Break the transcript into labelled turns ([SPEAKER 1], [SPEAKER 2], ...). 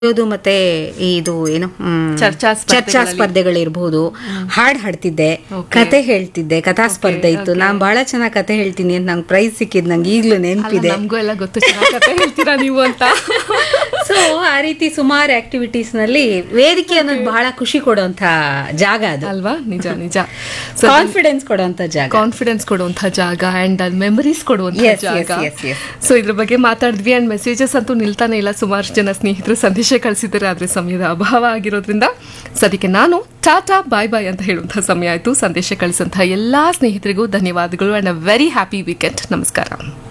[SPEAKER 1] ಬರೆಯೋದು ಮತ್ತೆ ಇದು ಏನು ಮ್,
[SPEAKER 2] ಚರ್ಚಾ
[SPEAKER 1] ಚರ್ಚಾ ಸ್ಪರ್ಧೆಗಳಿರ್ಬಹುದು ಹಾಡ್ ಹಾಡ್ತಿದ್ದೆ
[SPEAKER 2] Okay.
[SPEAKER 1] ಕತೆ ಹೇಳ್ತಿದ್ದೆ ಕಥಾ ಸ್ಪರ್ಧೆ ಇತ್ತು ನಾನ್ ಬಹಳ ಚೆನ್ನಾಗಿ ಕತೆ ಹೇಳ್ತೀನಿ ಅಂತ ನಂಗೆ ಪ್ರೈಸ್ ಸಿಕ್ಕಿದ್ ನಂಗೆ ಈಗ್ಲೂ ನೆನಪಿದೆ
[SPEAKER 2] ನಮಗೂ ಎಲ್ಲ ಗೊತ್ತು ಚೆನ್ನಾಗ್ ಕತೆ ಹೇಳ್ತೀರಾ ನೀವು ಅಂತ
[SPEAKER 1] ಸೊ ಆ ರೀತಿ ಸುಮಾರು ಆಕ್ಟಿವಿಟೀಸ್ ನಲ್ಲಿ ವೇದಿಕೆ ಅನ್ನೋದು ಬಹಳ ಖುಷಿ ಕೊಡುವಂತ ಜಾಗ ಅದು
[SPEAKER 2] ಅಲ್ವಾ ನಿಜ ನಿಜ
[SPEAKER 1] ಕಾನ್ಫಿಡೆನ್ಸ್ ಕೊಡುವಂತ ಜಾಗ
[SPEAKER 2] ಕಾನ್ಫಿಡೆನ್ಸ್ ಕೊಡುವಂಥ ಜಾಗ ಅಂಡ್ ಅಲ್ಲಿ ಮೆಮರೀಸ್ ಕೊಡುವಂಥ
[SPEAKER 1] Yes, yes,
[SPEAKER 2] ಜಾಗ
[SPEAKER 1] yes, yes.
[SPEAKER 2] ಸೊ ಇದ್ರ ಬಗ್ಗೆ ಮಾತಾಡಿದ್ವಿ ಅಂಡ್ ಮೆಸೇಜಸ್ ಅಂತೂ ನಿಲ್ತಾನೆ ಇಲ್ಲ ಸುಮಾರು ಜನ ಸ್ನೇಹಿತರು ಸಂದೇಶ ಕಳಿಸಿದ್ದಾರೆ ಆದ್ರೆ ಸಮಯದ ಅಭಾವ ಆಗಿರೋದ್ರಿಂದ ಸದ್ಯಕ್ಕೆ ನಾನು ಟಾಟಾ ಬಾಯ್ ಬಾಯ್ ಅಂತ ಹೇಳುವಂಥ ಸಮಯ ಆಯ್ತು ಸಂದೇಶ ಕಳಿಸಂತಹ ಎಲ್ಲಾ ಸ್ನೇಹಿತರಿಗೂ ಧನ್ಯವಾದಗಳು and uh very happy weekend ನಮಸ್ಕಾರ